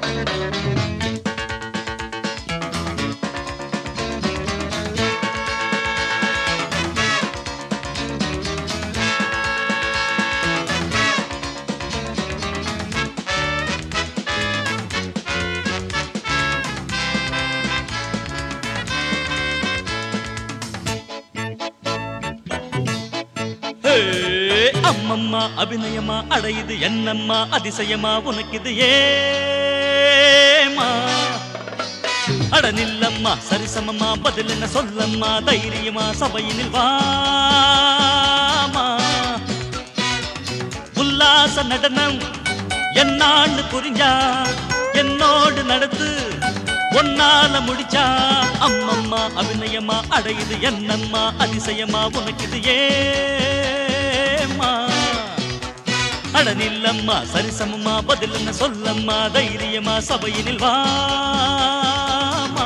ஹே, அம்மம்மா அபிநயமா அடையுது என்னம்மா அதிசயமா உனக்கு இது ஏமா அட நில்லம்மா சரிசமமா பதில் என்ன சொல்லம்மா தைரியமா சபையினில் வாமா உல்லாச நடனம் என்னான்னு புரிஞ்சா என்னோடு நடத்து ஒன்னால முடிச்சா அம்மம்மா அபிநயமா அடையுது என்னம்மா அதிசயமா உனக்கு இது ஏமா அட நில்லம்மா சரிசமமா பதில் என்ன சொல்லம்மா தைரியமா சபையினில் வாமா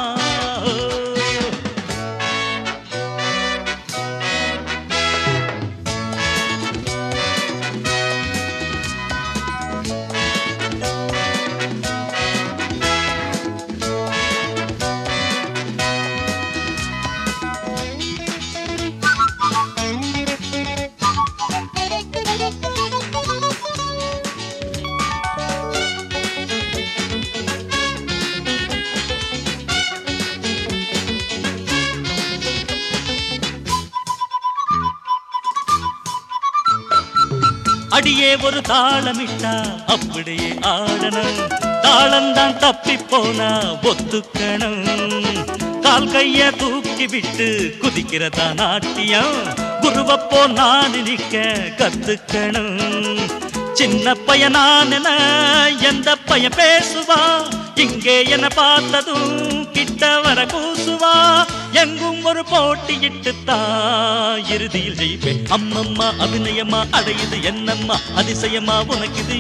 அடியே ஒரு தாளமிட்டா அப்படியே ஆடணும் தாளம்தான் தப்பி போனா ஒத்துக்கணும் கால் கைய தூக்கி விட்டு குதிக்கிறதா நாட்டியம் குருவப்போ நான் நிக்க கத்துக்கணும் சின்ன பையனான எந்த பையன் பேசுவா இங்கே என்ன பார்த்ததும் கிட்ட வர கூசுவா எங்கும் ஒரு போட்டியிட்டு தான் இறுதியில் ஜெயிப்பேன் அம்மம்மா அபிநயமா அடையுது என்னம்மா அதிசயமா உனக்கு இது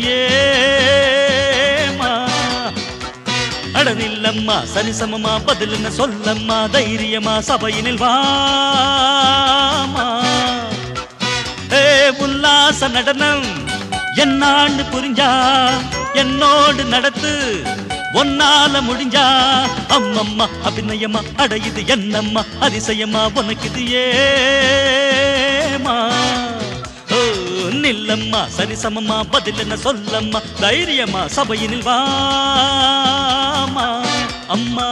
ஏமா அடனில்லம்மா சரிசமமா பதில் என்ன சொல்லம்மா தைரியமா சபையினில் வாமா ஏ உல்லாச நடனம் என்னான்னு புரிஞ்சா என்னோடு நடத்து ஒன்னால முடிஞ்சா அம்மம்மா அபிநயமா அடையுது என்னம்மா அதிசயமா உனக்கு இது ஏமா ஓ நில்லம்மா சரிசமமா பதில் என்ன சொல்லம்மா தைரியமா சபையினில் வாமா அம்மா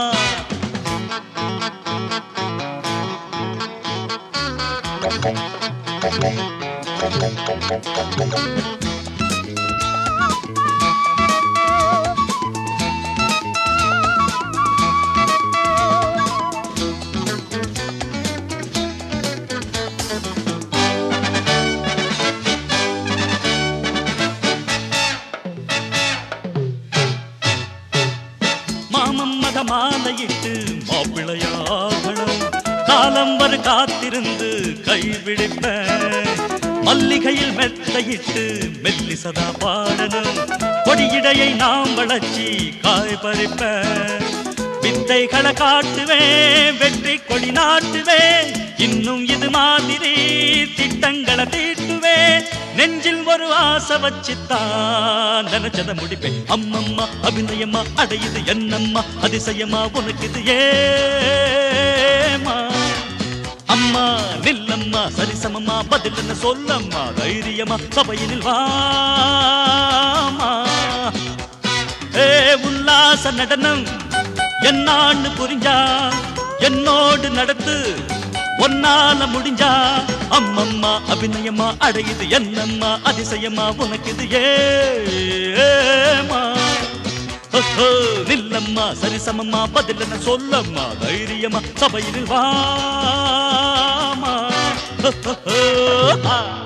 மாமம் மத மாலையிட்டு மாப்பிளையாகணும் காலம் வரு காத்திருந்து கைவிடிப்ப மல்லிகையில் மெத்தையிட்டு மெல்லி சதா பாடணும் கொடியிடையை நாம் வளர்ச்சி காய் பறிப்ப வித்தைகளை காட்டுவேன் வெற்றி கொடி நாட்டுவேன் இன்னும் இது மாதிரி திட்டங்களை தீட்டுவேன் நெஞ்சில் ஒரு ஆசை வச்சுத்தான் நினைச்சத முடிப்பேன் அம்மம்மா அபிநயமா அடையுது என்னம்மா அதிசயமா உனக்கு இது ஏமா அம்மா நில்லம்மா சரிசமமா பதில் என்ன சொல்லம்மா தைரியமா சபையினில் வாமா ஏ உல்லாச நடனம் என்னான்னு புரிஞ்சா என்னோடு நடத்து ஒன்னால முடிஞ்சா அம்மம்மா அபிநயமா அடையுது என்னம்மா அதிசயமா உனக்கு இது ஏமா ஓஹோ, நில்லம்மா சரிசமம்மா பதில் என்ன சொல்லம்மா தைரியமா சபையில் வாமா ஓஹோ, ஆ